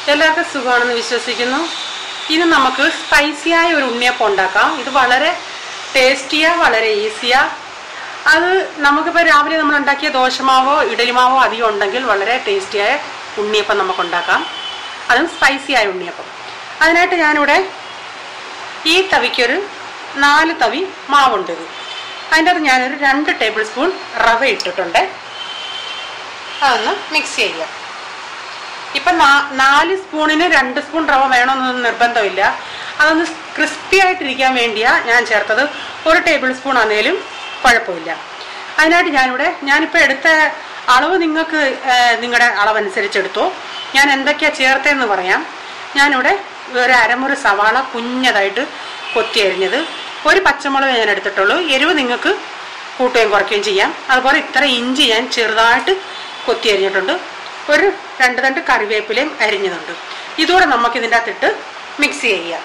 എല്ലാവർക്കും സുഖമാണെന്ന് വിശ്വസിക്കുന്നു ഇന്ന് നമുക്ക് സ്പൈസിയായ ഒരു ഉണ്ണിയപ്പം ഉണ്ടാക്കാം ഇത് വളരെ ടേസ്റ്റിയാ വളരെ ഈസിയാ അത് നമുക്കിപ്പോൾ രാവിലെ നമ്മൾ ഉണ്ടാക്കിയ ദോശമാവോ ഇഡലിമാവോ അധികം ഉണ്ടെങ്കിൽ വളരെ ടേസ്റ്റിയായ ഉണ്ണിയപ്പം നമുക്ക് ഉണ്ടാക്കാം അതും സ്പൈസിയായ ഉണ്ണിയപ്പം അതിനായിട്ട് ഞാനിവിടെ ഈ തവിക്കൊരു നാല് തവി മാവുണ്ട് ഇത് അതിൻ്റെ അകത്ത് ഞാനൊരു രണ്ട് ടേബിൾ സ്പൂൺ റവ ഇട്ടിട്ടുണ്ട് അതൊന്ന് മിക്സ് ചെയ്യുക ഇപ്പം നാ- നാല് സ്പൂണിന് രണ്ട് സ്പൂൺ റവ വേണമെന്നൊന്നും നിർബന്ധമില്ല അതൊന്ന് ക്രിസ്പി ആയിട്ടിരിക്കാൻ വേണ്ടിയാ ഞാൻ ചേർത്തത് ഒരു ടേബിൾ സ്പൂൺ ആണെങ്കിലും കുഴപ്പമില്ല അതിനായിട്ട് ഞാനിവിടെ ഞാനിപ്പോൾ എടുത്ത അളവ് നിങ്ങൾക്ക് നിങ്ങളുടെ അളവനുസരിച്ച് എടുത്തു ഞാൻ എന്തൊക്കെയാണ് ചേർത്തതെന്ന് പറയാം ഞാനിവിടെ ഒരു അരമുറി സവാള കുഞ്ഞതായിട്ട് കൊത്തി അരിഞ്ഞത് ഒരു പച്ചമുളക് ഞാൻ എടുത്തിട്ടുള്ളൂ എരിവ് നിങ്ങൾക്ക് കൂട്ടുകയും കുറയ്ക്കുകയും ചെയ്യാം അതുപോലെ ഇത്ര ഇഞ്ചി ഞാൻ ചെറുതായിട്ട് കൊത്തി അരിഞ്ഞിട്ടുണ്ട് ഒരു രണ്ട് തണ്ട് കറിവേപ്പിലയും അരിഞ്ഞതുണ്ട് ഇതൂടെ നമുക്ക് ഇതിൻ്റെ അകത്തിട്ട് മിക്സ് ചെയ്യാം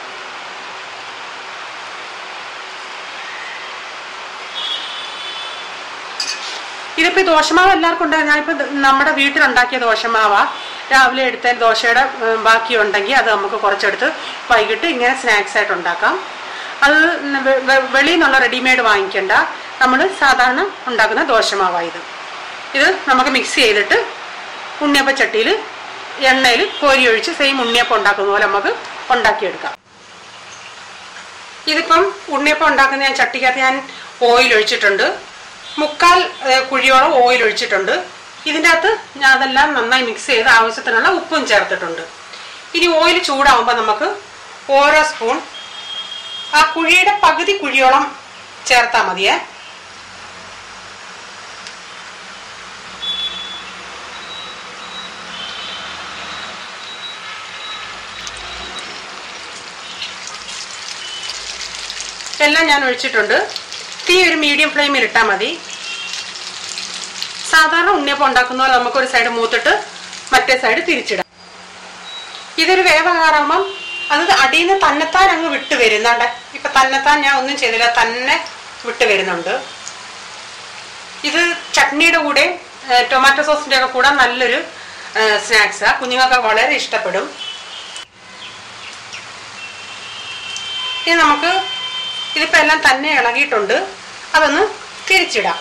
ഇതിപ്പോൾ ഈ ദോശമാവ് എല്ലാവർക്കും ഉണ്ടാകും ഞാനിപ്പോൾ ഇത് നമ്മുടെ വീട്ടിലുണ്ടാക്കിയ ദോശമാവാ രാവിലെ എടുത്ത ദോശയുടെ ഉം, ബാക്കി ഉണ്ടെങ്കിൽ അത് നമുക്ക് കുറച്ചെടുത്ത് വൈകിട്ട് ഇങ്ങനെ സ്നാക്സ് ആയിട്ട് ഉണ്ടാക്കാം അത് വെ- വെ- വെളിയിൽ നിന്നുള്ള റെഡിമെയ്ഡ് വാങ്ങിക്കണ്ട നമ്മൾ സാധാരണ ഉണ്ടാക്കുന്ന ദോശമാവാണ് ഇത് ഇത് നമുക്ക് മിക്സ് ചെയ്തിട്ട് ഉണ്ണിയപ്പ ചട്ടിയിൽ എണ്ണയിൽ കോരി ഒഴിച്ച് സെയിം ഉണ്ണിയപ്പം ഉണ്ടാക്കുന്ന പോലെ നമുക്ക് ഉണ്ടാക്കിയെടുക്കാം ഇതിപ്പം ഉണ്ണിയപ്പം ഉണ്ടാക്കുന്ന ഞാൻ ചട്ടിക്കകത്ത് ഞാൻ ഓയിൽ ഒഴിച്ചിട്ടുണ്ട് മുക്കാൽ ഏ, കുഴിയോളം ഓയിൽ ഒഴിച്ചിട്ടുണ്ട് ഇതിൻ്റെ അകത്ത് ഞാൻ അതെല്ലാം നന്നായി മിക്സ് ചെയ്ത് ആവശ്യത്തിനുള്ള ഉപ്പും ചേർത്തിട്ടുണ്ട് ഇനി ഓയിൽ ചൂടാവുമ്പോൾ നമുക്ക് ഓരോ സ്പൂൺ ആ കുഴിയുടെ പകുതി കുഴിയോളം ചേർത്താൽ മതിയേ എല്ലാം ഞാൻ ഒഴിച്ചിട്ടുണ്ട് തീ ഒരു മീഡിയം ഫ്ലെയിമിൽ ഇട്ടാൽ മതി സാധാരണ ഉണ്ണിയപ്പം ഉണ്ടാക്കുന്ന പോലെ നമുക്ക് ഒരു സൈഡ് മൂത്തിട്ട് മറ്റേ സൈഡ് തിരിച്ചിടാം ഇതൊരു വേവകാറാകുമ്പം അത് അടിയിൽ നിന്ന് തന്നെത്താൻ അങ്ങ് വിട്ട് വരുന്നുണ്ട് ഇപ്പൊ തന്നെത്താൻ ഞാൻ ഒന്നും ചെയ്തില്ല തന്നെ വിട്ട് വരുന്നുണ്ട് ഇത് ചട്നിയുടെ കൂടെ ഏഹ്, ടൊമാറ്റോ സോസിന്റെ ഒക്കെ കൂടെ നല്ലൊരു സ്നാക്സാ കുഞ്ഞുങ്ങൾക്ക് വളരെ ഇഷ്ടപ്പെടും ഇനി നമുക്ക് ഇതിപ്പോൾ എല്ലാം തന്നെ ഇളകിയിട്ടുണ്ട് അതൊന്ന് തിരിച്ചിടാം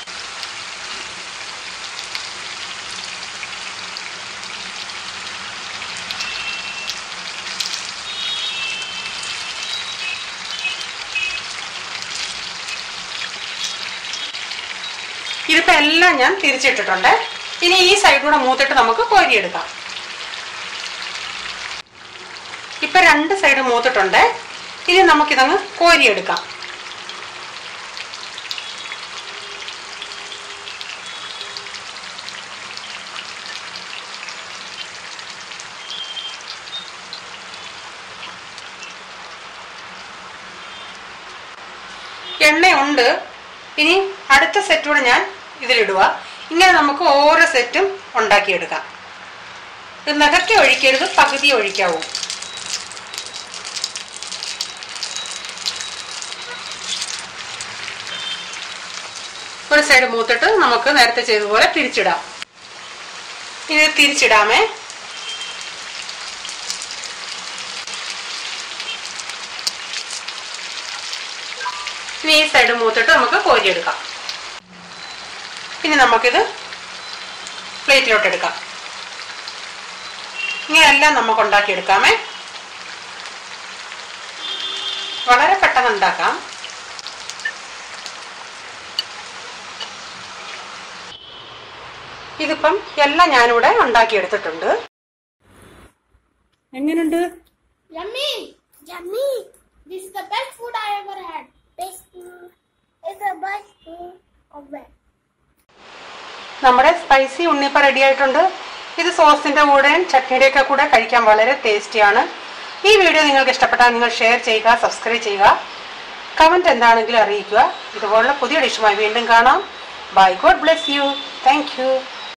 ഇതിപ്പോൾ എല്ലാം ഞാൻ തിരിച്ചിട്ടിട്ടുണ്ട് ഇനി ഈ സൈഡിലൂടെ മൂത്തിട്ട് നമുക്ക് കോരിയെടുക്കാം ഇപ്പൊ രണ്ട് സൈഡ് മൂത്തിട്ടുണ്ട് ഇനി നമുക്കിതങ്ങ് കോരിയെടുക്കാം എണ്ണയുണ്ട് ഇനി അടുത്ത സെറ്റ് കൂടെ ഞാൻ ഇതിലിടുക ഇങ്ങനെ നമുക്ക് ഓരോ സെറ്റും ഉണ്ടാക്കിയെടുക്കാം ഇത് നികത്തി ഒഴിക്കരുത് പകുതി ഒഴിക്കാവൂ ഒരു സൈഡ് മൂത്തിട്ട് നമുക്ക് നേരത്തെ ചെയ്തതുപോലെ തിരിച്ചിടാം ഇനി ഇത് തിരിച്ചിടാമേ ഇനി ഈ സൈഡ് മൂത്തിട്ട് നമുക്ക് കോരിയെടുക്കാം ഇനി നമുക്കിത് പ്ലേറ്റിലോട്ട് എടുക്കാം ഇങ്ങനെയെല്ലാം നമുക്ക് ഉണ്ടാക്കിയെടുക്കാമേ വളരെ പെട്ടെന്ന് ഉണ്ടാക്കാം ഇതിപ്പം എല്ലാം ഞാനിവിടെ ഉണ്ടാക്കിയെടുത്തിട്ടുണ്ട് എങ്ങനെയുണ്ട് Yummy! Yummy! This is the best food I ever had. Best food. It's the best food of it. നമ്മുടെ സ്പൈസി ഉണ്ണിയപ്പം റെഡി ആയിട്ടുണ്ട് ഇത് സോസിന്റെ കൂടെയും ചട്നിയുടെ ഒക്കെ കൂടെ കഴിക്കാൻ വളരെ ടേസ്റ്റിയാണ് ഈ വീഡിയോ നിങ്ങൾക്ക് ഇഷ്ടപ്പെട്ടാൽ നിങ്ങൾ ഷെയർ ചെയ്യുക സബ്സ്ക്രൈബ് ചെയ്യുക കമന്റ് എന്താണെങ്കിലും അറിയിക്കുക ഇതുപോലുള്ള പുതിയ ഡിഷുമായി വീണ്ടും കാണാം bye God bless you thank U